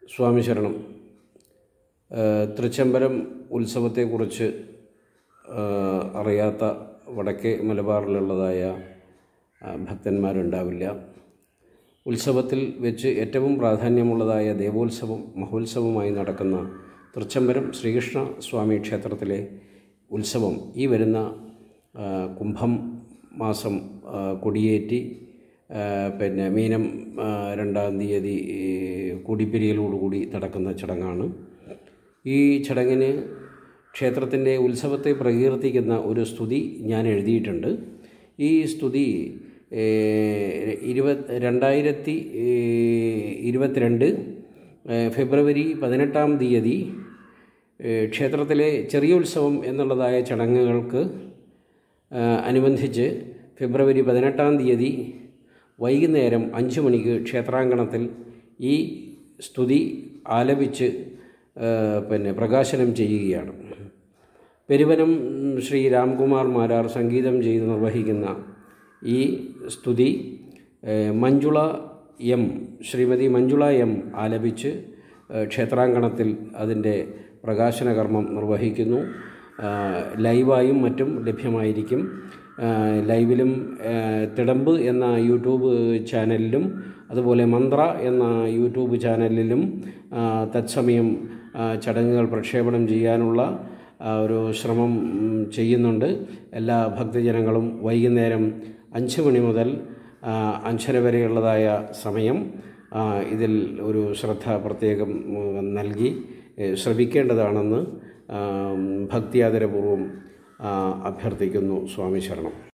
സ്വാമി ശരണം ഏഹ് തൃച്ചംബരം ഉത്സവത്തെക്കുറിച്ച് ഏഹ് അറിയാത്ത വടക്കേ മലബാറിലുള്ളതായ ആ, ഭക്തന്മാരുണ്ടാവില്ല ഉത്സവത്തിൽ വെച്ച് ഏറ്റവും പ്രാധാന്യമുള്ളതായ ദേവോത്സവം മഹോത്സവമായി നടക്കുന്ന തൃച്ചംബരം ശ്രീകൃഷ്ണ സ്വാമി ക്ഷേത്രത്തിലെ ഉത്സവം ഈ വരുന്ന ആ, കുംഭം മാസം ആ, കൊടിയേറ്റി ആ, പിന്നെ മീനം ആ, രണ്ടാം തീയതി ഈ കൊടിപ്പിരിയലോടുകൂടി നടക്കുന്ന ചടങ്ങാണ് ഈ ചടങ്ങിന് ക്ഷേത്രത്തിൻ്റെ ഉത്സവത്തെ പ്രകീർത്തിക്കുന്ന ഒരു സ്തുതി ഞാൻ എഴുതിയിട്ടുണ്ട് ഈ സ്തുതി ഏഹ്, ഇരുപത് രണ്ടായിരത്തി ഏഹ്, ഇരുപത്തിരണ്ട് ഏഹ്, ഫെബ്രുവരി പതിനെട്ടാം തീയതി ഏഹ്, ക്ഷേത്രത്തിലെ ചെറിയ ഉത്സവം എന്നുള്ളതായ ചടങ്ങുകൾക്ക് ആ, അനുബന്ധിച്ച് ഫെബ്രുവരി പതിനെട്ടാം തീയതി വൈകുന്നേരം അഞ്ച് മണിക്ക് ക്ഷേത്രാങ്കണത്തിൽ ഈ സ്തുതി ആലപിച്ച് ആ, പിന്നെ പ്രകാശനം ചെയ്യുകയാണ് പെരുവനം ഉം, ശ്രീ രാംകുമാർ മാരാർ സംഗീതം ചെയ്ത് നിർവഹിക്കുന്ന ഈ സ്തുതി ഏ, മഞ്ജുള എം ശ്രീമതി മഞ്ജുള എം ആലപിച്ച് ഏ, ക്ഷേത്രാങ്കണത്തിൽ അതിൻ്റെ പ്രകാശന കർമ്മം നിർവഹിക്കുന്നു ആ, ലൈവായും മറ്റും ലഭ്യമായിരിക്കും ആ, ലൈവിലും ആ, തിടമ്പ് എന്ന യൂട്യൂബ് ചാനലിലും അതുപോലെ മന്ത്ര എന്ന യൂട്യൂബ് ചാനലിലും ആ, തത്സമയം ആ, ചടങ്ങുകൾ പ്രക്ഷേപണം ചെയ്യാനുള്ള ആ, ഒരു ശ്രമം ഉം, ചെയ്യുന്നുണ്ട് എല്ലാ ഭക്തജനങ്ങളും വൈകുന്നേരം അഞ്ച് മണി മുതൽ ആ, അഞ്ചര വരെയുള്ളതായ സമയം ആ, ഇതിൽ ഒരു ശ്രദ്ധ പ്രത്യേകം ഉം, നൽകി ഏ, ശ്രവിക്കേണ്ടതാണെന്ന് ആ, ഭക്തിയാദരപൂർവ്വം ആ, അഭ്യർത്ഥിക്കുന്നു സ്വാമി ശരണം